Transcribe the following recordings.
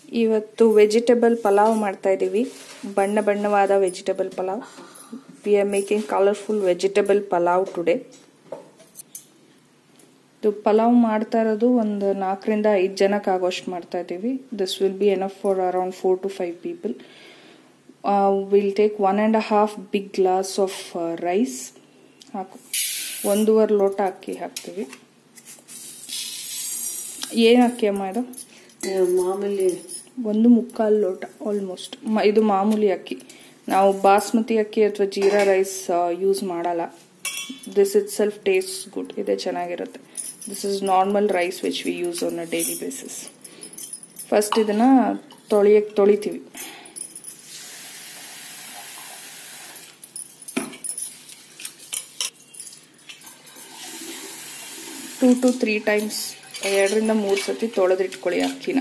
ಇವತ್ತು ವೆಜಿಟೇಬಲ್ ಪಲಾವ್ ಮಾಡ್ತಾ ಇದ್ದೀವಿ ಬಣ್ಣ ಬಣ್ಣವಾದ vegetable pulao we are making colourful vegetable pulao today ಇದು ಪಲಾವ್ ಮಾಡ್ತಾ ಇರೋದು ಒಂದು ನಾಲ್ಕರಿಂದ ಐದು ಜನಕ್ಕೆ ಆಗೋಷ್ಟು ಮಾಡ್ತಾ ಇದ್ದೀವಿ this will be enough for around four to five people will take one and half big glass of rice ಹಾಕು ಒಂದೂವರೆ ಲೋಟ ಅಕ್ಕಿ ಹಾಕ್ತೀವಿ ಏನು ಅಕ್ಕಿ ಅಮ್ಮ ಇದು ಮಾಮೂಲಿ ಒಂದು ಮುಕ್ಕಾಲು ಲೋಟ ಆಲ್ಮೋಸ್ಟ್ ಇದು ಮಾಮೂಲಿ ಅಕ್ಕಿ ನಾವು ಬಾಸ್ಮತಿ ಅಕ್ಕಿ ಅಥವಾ ಜೀರಾ ರೈಸ್ ಯೂಸ್ ಮಾಡಲ್ಲ this itself taste good ಇದೆ ಚೆನ್ನಾಗಿರುತ್ತೆ this is normal rice which we use on a daily basis first ಇದನ್ನು ತೊಳಿಯಕ್ಕೆ ತೊಳಿತೀವಿ ಟೂ ಟು ತ್ರೀ ಟೈಮ್ಸ್ ಎರಡರಿಂದ ಮೂರು ಸತಿ ತೊಳೆದಿಟ್ಕೊಳ್ಳಿ ಅಕ್ಕಿನ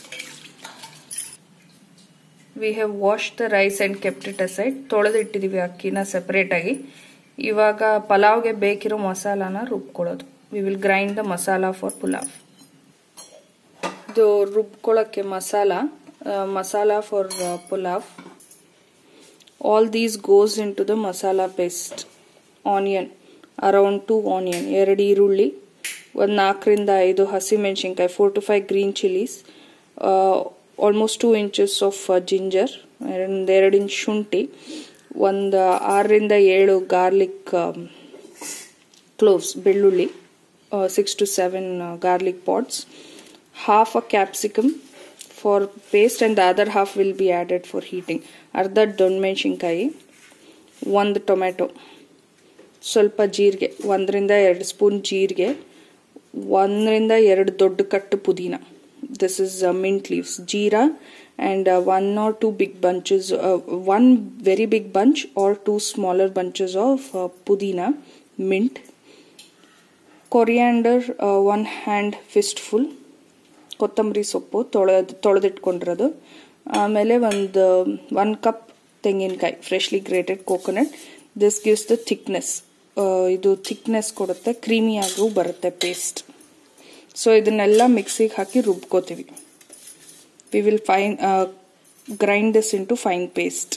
we have wash the rice and kept it aside ತೊಳೆದಿಟ್ಟಿದ್ದೀವಿ ಅಕ್ಕಿನ ಸೆಪರೇಟಾಗಿ ಇವಾಗ ಪಲಾವ್ಗೆ ಬೇಕಿರೋ ಮಸಾಲಾನ ರುಬ್ಕೊಳ್ಳೋದು we will grind the masala for pulao ಇದು ರುಬ್ಕೊಳ್ಳೋಕ್ಕೆ ಮಸಾಲ masala for pulao all these goes into the masala paste onion around two onion ಎರಡು ಈರುಳ್ಳಿ ಒಂದು ನಾಲ್ಕರಿಂದ ಐದು ಹಸಿಮೆಣಸಿನ್ಕಾಯಿ four to five green chillies almost two inches of ginger ಒಂದು ಎರಡು ಇಂಚ್ ಶುಂಠಿ ಒಂದು ಆರರಿಂದ ಏಳು ಗಾರ್ಲಿಕ್ ಕ್ಲೋವ್ಸ್ ಬೆಳ್ಳುಳ್ಳಿ six to seven garlic pods half a capsicum for paste and the other half will be added for heating ಅರ್ಧ ದೊಣ್ಣಮೆಣಸಿನ್ಕಾಯಿ ಒಂದು ಟೊಮೆಟೊ ಸ್ವಲ್ಪ ಜೀರಿಗೆ ಒಂದರಿಂದ ಎರಡು ಸ್ಪೂನ್ ಜೀರಿಗೆ ಒಂದರಿಂದ ಎರಡು ದೊಡ್ಡ ಕಟ್ಟು ಪುದೀನ this is mint leaves jeera and one or two big bunches one very big bunch or two smaller bunches of pudina mint coriander one hand fist full ಕೊತ್ತಂಬರಿ ಸೊಪ್ಪು ತೊಳೆದು ತೊಳೆದಿಟ್ಕೊಂಡಿರೋದು ಆಮೇಲೆ ಒಂದು ಒನ್ ಕಪ್ ತೆಂಗಿನಕಾಯಿ freshly grated coconut this gives the thickness ಇದು thickness ಕೊಡುತ್ತೆ ಕ್ರೀಮಿಯಾಗೂ ಬರುತ್ತೆ ಪೇಸ್ಟ್ ಸೊ ಇದನ್ನೆಲ್ಲ ಮಿಕ್ಸಿಗೆ ಹಾಕಿ ರುಬ್ಕೋತೀವಿ we will fine grind this into fine paste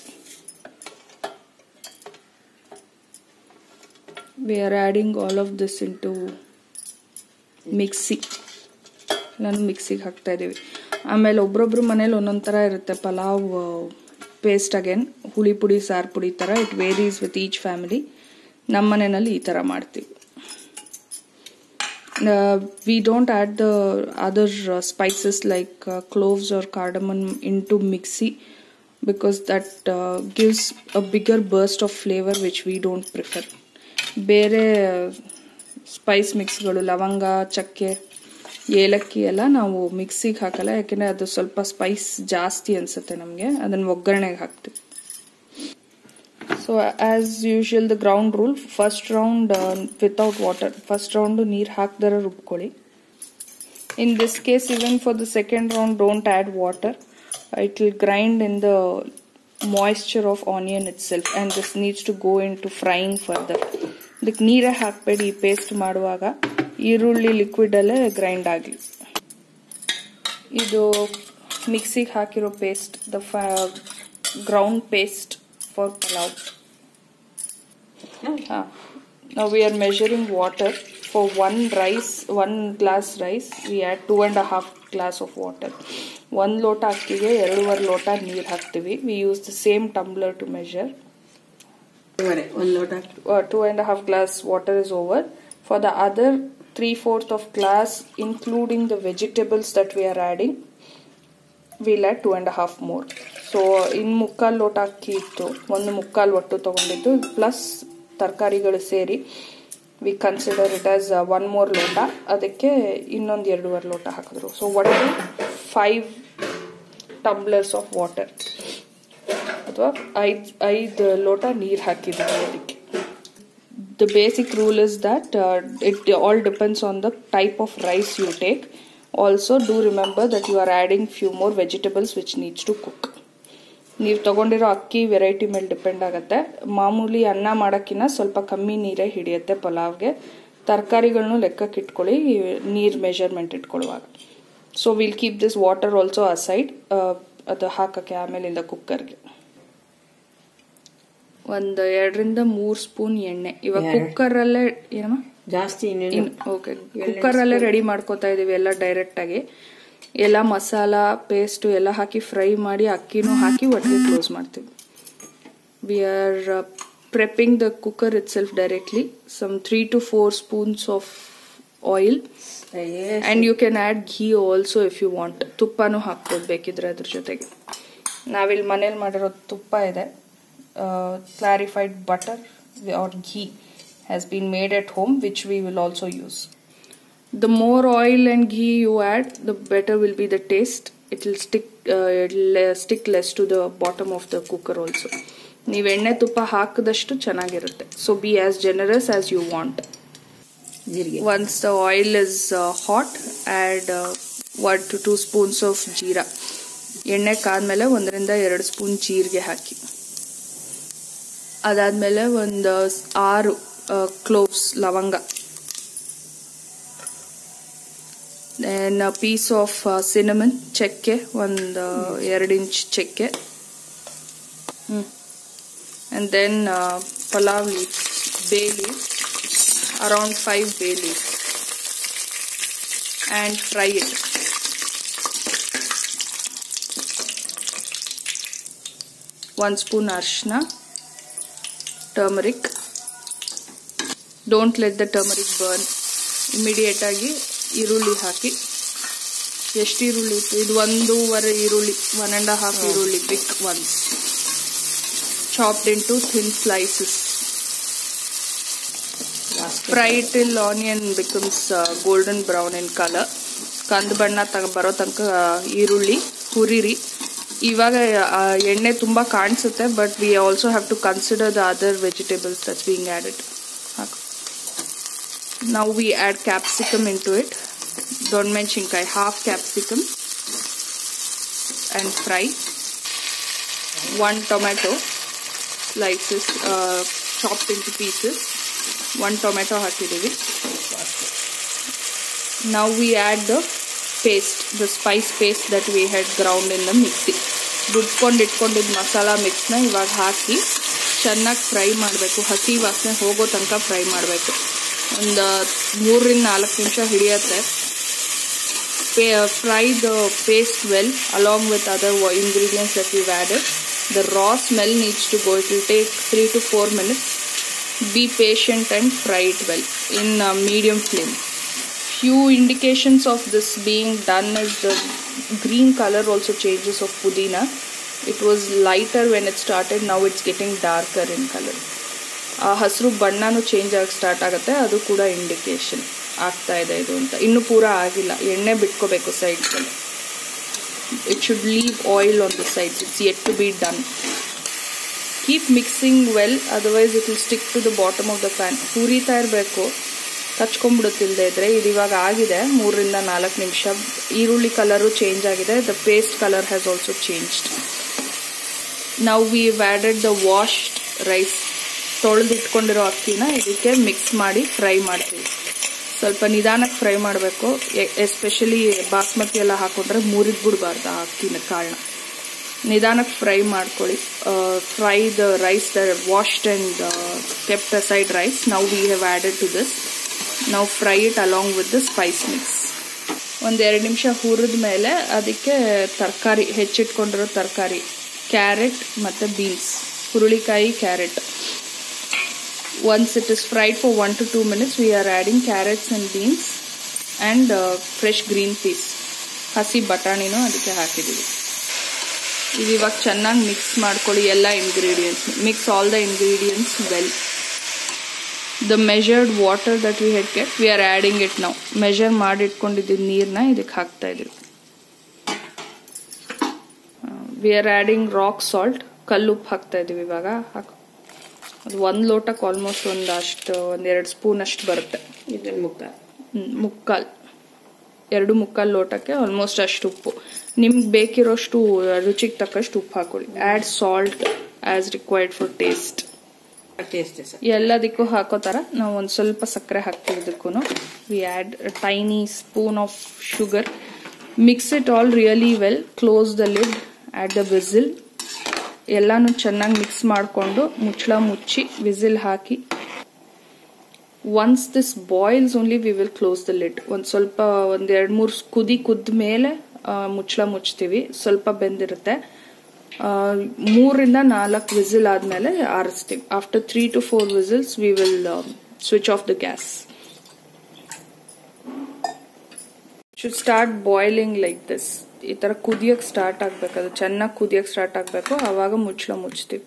we are adding all of this into mixie ನಾನು ಮಿಕ್ಸಿಗೆ ಹಾಕ್ತಾ ಇದ್ದೀವಿ ಆಮೇಲೆ ಒಬ್ರೊಬ್ರು ಮನೇಲಿ ಒಂದೊಂದು ಥರ ಇರುತ್ತೆ ಪಲಾವ್ ಪೇಸ್ಟ್ ಅಗೇನ್ ಹುಳಿ ಪುಡಿ ಸಾರು ಪುಡಿ ಥರ it varies with each family ನಮ್ಮ ಮನೆಯಲ್ಲಿ ಈ ಥರ ಮಾಡ್ತೀವಿ we don't add the other spices like cloves or cardamom into mixie because that gives a bigger burst of flavour which we don't prefer ಬೇರೆ ಸ್ಪೈಸ್ ಮಿಕ್ಸ್ಗಳು ಲವಂಗ ಚಕ್ಕೆ ಏಲಕ್ಕಿ ಎಲ್ಲ ನಾವು ಮಿಕ್ಸಿಗೆ ಹಾಕಲ್ಲ ಯಾಕೆಂದರೆ ಅದು ಸ್ವಲ್ಪ ಸ್ಪೈಸ್ ಜಾಸ್ತಿ ಅನಿಸುತ್ತೆ ನಮಗೆ ಅದನ್ನು ಒಗ್ಗರಣೆಗೆ ಹಾಕ್ತೀವಿ so as usual the ground rule first round without water first round ನೀರು ಹಾಕ್ದರ ರುಬ್ಕೊಳ್ಳಿ in this case even for the second round don't add water it will grind in the moisture of onion itself and this needs to go into frying further ಇದಕ್ಕೆ ನೀರೇ ಹಾಕಬೇಡಿ paste ಮಾಡುವಾಗ ಈರುಳ್ಳಿ ಲಿಕ್ವಿಡಲ್ಲೇ grind ಆಗಲಿ ಇದು ಮಿಕ್ಸಿಗೆ ಹಾಕಿರೋ paste the ground paste for palav. Ah. Now we are measuring water for one rice, one glass rice. We add two and a half glass of water. ಒಂದು ಲೋಟ ಅಕ್ಕಿಗೆ ಎರಡೂವರೆ ಲೋಟ ನೀರು ಹಾಕ್ತೀವಿ we use the same tumbler to measure ಒಂದು ಲೋಟ two and half glass water is over for the other three fourth of glass including the vegetables that we are adding will add two and half more so ಇನ್ನು ಮುಕ್ಕಾಲು ಲೋಟ ಅಕ್ಕಿ ಇತ್ತು ಒಂದು ಮುಕ್ಕಾಲು ಒಟ್ಟು ತೊಗೊಂಡಿದ್ದು ಪ್ಲಸ್ ತರಕಾರಿಗಳು ಸೇರಿ we consider it as one more ಲೋಟ ಅದಕ್ಕೆ ಇನ್ನೊಂದು ಎರಡೂವರೆ ಲೋಟ ಹಾಕಿದ್ರು ಸೊ ಒಟ್ಟು ಫೈವ್ ಟಂಬ್ಲರ್ಸ್ ಆಫ್ ವಾಟರ್ ಅಥವಾ ಐದು ಐದು ಲೋಟ ನೀರು ಹಾಕಿದ್ದೀವಿ ಅದಕ್ಕೆ the basic rule is that it all depends on the type of rice you take also do remember that you are adding few more vegetables which needs to cook ನೀವು ತೊಗೊಂಡಿರೋ ಅಕ್ಕಿ ವೆರೈಟಿ ಮೇಲೆ ಡಿಪೆಂಡ್ ಆಗುತ್ತೆ ಮಾಮೂಲಿ ಅನ್ನ ಮಾಡೋಕ್ಕಿಂತ ಸ್ವಲ್ಪ ಕಮ್ಮಿ ನೀರೇ ಹಿಡಿಯುತ್ತೆ ಪಲಾವ್ಗೆ ತರಕಾರಿಗಳನ್ನೂ ಲೆಕ್ಕಕ್ಕೆ ಇಟ್ಕೊಳ್ಳಿ ನೀರು ಮೆಷರ್ಮೆಂಟ್ ಇಟ್ಕೊಳ್ಳುವಾಗ so will keep this water also aside ಅದು ಹಾಕಕ್ಕೆ ಆಮೇಲಿಂದ ಕುಕ್ಕರ್ಗೆ ಒಂದು ಎರಡರಿಂದ ಮೂರು ಸ್ಪೂನ್ ಎಣ್ಣೆ ಇವಾಗ ಎರಡು. ಕುಕ್ಕರಲ್ಲೇ ಏನಮ್ಮ ಜಾಸ್ತಿ ಇನ್ನೇನು ಓಕೆ ಕುಕ್ಕರಲ್ಲೇ ರೆಡಿ ಮಾಡ್ಕೋತಾ ಇದೀವಿ ಎಲ್ಲ ಡೈರೆಕ್ಟ್ ಆಗಿ ಎಲ್ಲ ಮಸಾಲ ಪೇಸ್ಟ್ ಎಲ್ಲ ಹಾಕಿ ಫ್ರೈ ಮಾಡಿ ಅಕ್ಕಿನೂ ಹಾಕಿ ಒಟ್ಟಿಗೆ ಕ್ಲೋಸ್ ಮಾಡ್ತೀವಿ we are prepping the cooker itself directly some three to four spoons of oil and you can add ghee also if you want ತುಪ್ಪನೂ ಹಾಕ್ಬೋದು ಬೇಕಿದ್ರೆ ಅದ್ರ ಜೊತೆಗೆ ನಾವಿಲ್ಲಿ ಮನೇಲಿ ಮಾಡಿರೋ ತುಪ್ಪ ಇದೆ clarified butter or ghee has been made at home which we will also use the more oil and ghee you add the better will be the taste it will stick uh, it'll uh, stick less to the bottom of the cooker also ನೀವು ಎಣ್ಣೆ ತುಪ್ಪ ಹಾಕಿದಷ್ಟು ಚೆನ್ನಾಗಿರುತ್ತೆ so be as generous as you want ಜೀರಿಗೆ once the oil is hot add one to two spoons of jeera ಎಣ್ಣೆ ಕಾದ್ಮೇಲೆ ಒಂದರಿಂದ ಎರಡು ಸ್ಪೂನ್ ಜೀರಿಗೆ ಹಾಕಿ ಅದಾದ್ಮೇಲೆ ಒಂದು ಆರು ಕ್ಲೋವ್ಸ್ ಲವಂಗ ದೆನ್ ಪೀಸ್ ಆಫ್ ಸಿನಮನ್ ಚಕ್ಕೆ ಒಂದು ಎರಡು ಇಂಚ್ ಚಕ್ಕೆ and then uh, palav leaves, bay leaves, around 5 bay leaves and fry it. One spoon arshna, turmeric. Don't let the turmeric burn. Immediate ಆಗಿ ಈರುಳ್ಳಿ ಹಾಕಿ ಎಷ್ಟು ಈರುಳ್ಳಿ ಇತ್ತು ಇದು ಒಂದೂವರೆ ಈರುಳ್ಳಿ ಒನ್ ಅಂಡ್ ಹಾಫ್ ಈರುಳ್ಳಿ big ones chopped into thin slices. Fry it till onion becomes uh, golden brown in color. ಕಂದು ಬಣ್ಣ ತಗ ಬರೋ ತನಕ ಈರುಳ್ಳಿ ಹುರಿರಿ ಇವಾಗ ಆ, ಎಣ್ಣೆ ತುಂಬ ಕಾಣಿಸುತ್ತೆ but we also have to consider the other vegetables that's being added ಹಾಕು ನಾವು we add capsicum into it ದೊಣ್ಣಮೆಣಸಿನ್ಕಾಯಿ half capsicum and fry one tomato slices uh, chopped into pieces one tomato ಹಾಕಿದ್ದೀವಿ now we add the paste the spice paste that we had ground in the mixie ರುಬ್ಕೊಂಡು ಇಟ್ಕೊಂಡಿದ್ದ ಮಸಾಲ ಮಿಕ್ಸ್ನ ಇವಾಗ ಹಾಕಿ ಚೆನ್ನಾಗಿ fry ಮಾಡಬೇಕು ಹಸಿ ವಾಸನೆ ಹೋಗೋ ತನಕ ಫ್ರೈ ಮಾಡಬೇಕು ಒಂದು ಮೂರರಿಂದ ನಾಲ್ಕು ನಿಮಿಷ ಹಿಡಿಯತ್ತೆ fry the paste well along with other wa- ingredients that we've added. The raw smell needs to go. It will take 3 to 4 minutes. Be patient and fry it well in uh, medium flame. Few indications of this being done is the green color also changes of pudina. It was lighter when it started, now it's getting darker in color. ಆ ಹಸಿರು ಬಣ್ಣನೂ change ಆಗಿ start ಆಗುತ್ತೆ ಅದು ಕೂಡ indication ಆಗ್ತಾ ಇದೆ ಇದು ಅಂತ ಇನ್ನೂ ಪೂರ ಆಗಿಲ್ಲ ಎಣ್ಣೆ ಬಿಟ್ಕೋಬೇಕು ಸೈಡ್ಸಲ್ಲಿ it should leave oil on the sides it's yet to be done keep mixing well otherwise it will stick to the bottom of the pan ಹುರಿತಾ ಇರಬೇಕು ಕಚ್ಕೊಂಡ್ಬಿಡುತ್ತಿಲ್ಲದೆ ಇದ್ರೆ ಇದು ಇವಾಗ ಆಗಿದೆ ಮೂರರಿಂದ ನಾಲ್ಕು ನಿಮಿಷ ಈರುಳ್ಳಿ ಕಲರು ಚೇಂಜ್ ಆಗಿದೆ the paste colour has also changed ನಾವು we added the washed rice ತೊಳೆದಿಟ್ಕೊಂಡಿರೋ ಅಕ್ಕಿನ ಇದಕ್ಕೆ ಮಿಕ್ಸ್ ಮಾಡಿ ಫ್ರೈ ಮಾಡ್ತೀವಿ ಸ್ವಲ್ಪ ನಿಧಾನಕ್ಕೆ ಫ್ರೈ ಮಾಡಬೇಕು ಎಸ್ಪೆಷಲಿ ಬಾಸ್ಮತಿ ಎಲ್ಲ ಹಾಕೊಂಡ್ರೆ ಮುರಿದ್ಬಿಡ್ಬಾರ್ದು ಆ ಅಕ್ಕಿನ ಕಾಳನ್ನ ನಿಧಾನಕ್ಕೆ ಫ್ರೈ ಮಾಡ್ಕೊಳ್ಳಿ fry the rice the washed and kept aside rice ನಾವು we have added to this ನಾವು fry it along with the spice mix ಒಂದು ಎರಡು ನಿಮಿಷ ಹುರಿದ ಮೇಲೆ ಅದಕ್ಕೆ ತರಕಾರಿ ಹೆಚ್ಚಿಟ್ಕೊಂಡಿರೋ ತರಕಾರಿ ಕ್ಯಾರೆಟ್ ಮತ್ತು ಬೀನ್ಸ್ ಹುರುಳಿಕಾಯಿ carrot once it is fried for 1 to 2 minutes we are adding carrots and beans and uh, fresh green peas ಹಸಿ ಬಟಾಣಿನೂ ಅದಕ್ಕೆ ಹಾಕಿದ್ದೀವಿ ಇದು ಇವಾಗ ಚೆನ್ನಾಗಿ ಮಿಕ್ಸ್ ಮಾಡ್ಕೊಳ್ಳಿ ಎಲ್ಲ ingredients mix all the ingredients well the measured water that we had kept we are adding it ನಾವು measure ಮಾಡಿ ಇಟ್ಕೊಂಡಿದ್ದ ನೀರನ್ನ ಇದಕ್ಕೆ ಹಾಕ್ತಾ ಇದೀವಿ we are adding rock salt ಕಲ್ಲುಪ್ಪು ಹಾಕ್ತಾ ಇದೀವಿ ಇವಾಗ ಹಾಕು ಅದು ಒಂದು ಲೋಟಕ್ಕೆ ಆಲ್ಮೋಸ್ಟ್ ಒಂದು ಅಷ್ಟು ಒಂದೆರಡು ಸ್ಪೂನ್ ಅಷ್ಟು ಬರುತ್ತೆ ಇದ್ರಲ್ಲಿ ಮುಕ್ಕ ಹ್ಮ್, ಮುಕ್ಕಾಲ್ ಎರಡು ಮುಕ್ಕಾಲ್ ಲೋಟಕ್ಕೆ ಆಲ್ಮೋಸ್ಟ್ ಅಷ್ಟು ಉಪ್ಪು ನಿಮ್ಗೆ ಬೇಕಿರೋಷ್ಟು ರುಚಿಗೆ ತಕ್ಕಷ್ಟು ಉಪ್ಪು ಹಾಕೊಳ್ಳಿ add salt as required for taste taste sir ಎಲ್ಲದಕ್ಕೂ ಹಾಕೋ ಥರ ನಾವು ಒಂದು ಸ್ವಲ್ಪ ಸಕ್ಕರೆ ಹಾಕ್ತೀವಿ ಇದಕ್ಕೂ we add tiny spoon of sugar mix it all really well close the lid at the whistle ಎಲ್ಲಾನು ಚೆನ್ನಾಗಿ ಮಿಕ್ಸ್ ಮಾಡಿಕೊಂಡು ಮುಚ್ಚಳ ಮುಚ್ಚಿ ವಿಸಿಲ್ ಹಾಕಿ once this boils only we will close the lid ಒಂದು ಸ್ವಲ್ಪ ಒಂದು ಎರಡು ಮೂರು ಕುದಿ ಕುದ್ದ ಮೇಲೆ ಮುಚ್ಚಳ ಮುಚ್ತೀವಿ ಸ್ವಲ್ಪ ಬೆಂದಿರುತ್ತೆ ಆ, ಮೂರಿಂದ ನಾಲ್ಕು ವಿಸಿಲ್ ಆದಮೇಲೆ ಆರಿಸ್ತೀವಿ after three to four whistles we will switch off the gas should start boiling like this ಈ ತರ ಕುದಿಯಕ್ ಸ್ಟಾರ್ಟ್ ಆಗ್ಬೇಕು ಅದು ಚೆನ್ನಾಗಿ ಕುದಿಯಕ್ ಸ್ಟಾರ್ಟ್ ಆಗ್ಬೇಕು ಅವಾಗ ಮುಚ್ಚಳ ಮುಚ್ತೀವಿ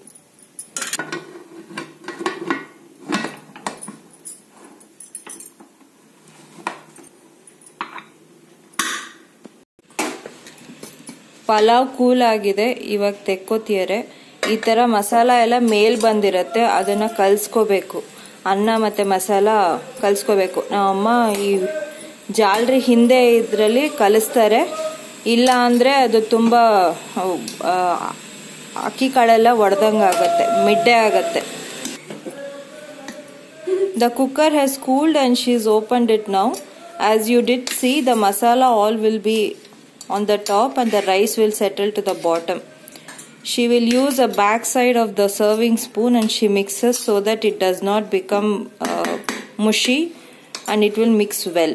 ಪಲಾವ್ ಕೂಲ್ ಆಗಿದೆ ಇವಾಗ ತೆಕ್ಕೋತಿಯರೆ ಈ ತರ ಮಸಾಲ ಎಲ್ಲ ಮೇಲ್ ಬಂದಿರತ್ತೆ ಅದನ್ನ ಕಲ್ಸ್ಕೋಬೇಕು ಅನ್ನ ಮತ್ತೆ ಮಸಾಲ ಕಲ್ಸ್ಕೋಬೇಕು ನಮ್ಮಮ್ಮ ಈ ಜಾಲ್ರಿ ಹಿಂದೆ ಇದ್ರಲ್ಲಿ ಕಲಿಸ್ತಾರೆ ಇಲ್ಲ ಅಂದ್ರೆ ಅದು ತುಂಬಾ ಆ, ಅಕ್ಕಿ ಕಾಳೆಲ್ಲ ಒಡೆದಂಗ ಆಗತ್ತೆ ಮಿಡ್ಡೆ ಆಗತ್ತೆ The cooker has cooled and she's opened it now. As you did see, the masala all will be on the top and the rice will settle to the bottom. She will use a back side of the serving spoon and she mixes so that it does not become uh, mushy and it will mix well.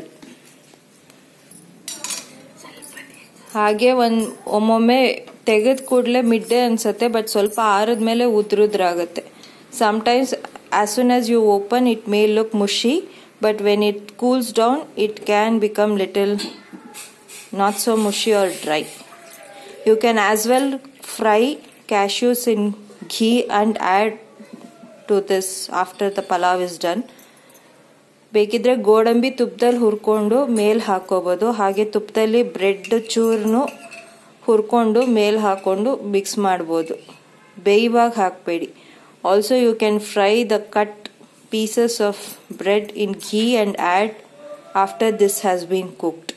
ಹಾಗೆ ಒಂದು ಒಮ್ಮೊಮ್ಮೆ ತೆಗೆದ ಕೂಡಲೇ ಮಿಡ್ಡೆ ಅನ್ಸುತ್ತೆ but ಸ್ವಲ್ಪ ಆರಿದ್ಮೇಲೆ ಉದ್ರುದ್ರಾಗುತ್ತೆ sometimes as soon as you open it may look mushy but when it cools down it can become little not so mushy or dry you can as well fry cashews in ghee and add to this after the pulao is done ಬೇಕಿದ್ರೆ ಗೋಡಂಬಿ ತುಪ್ಪದಲ್ಲಿ ಹುರ್ಕೊಂಡು ಮೇಲ್ ಹಾಕೋಬೋದು ಹಾಗೆ ತುಪ್ಪದಲ್ಲಿ bread ಚೂರ್ನು ಹುರ್ಕೊಂಡು ಮೇಲ್ ಹಾಕೊಂಡು mix ಮಾಡ್ಬೋದು ಬೇಯುವಾಗ ಹಾಕಬೇಡಿ also you can fry the cut pieces of bread in ghee and add after this has been cooked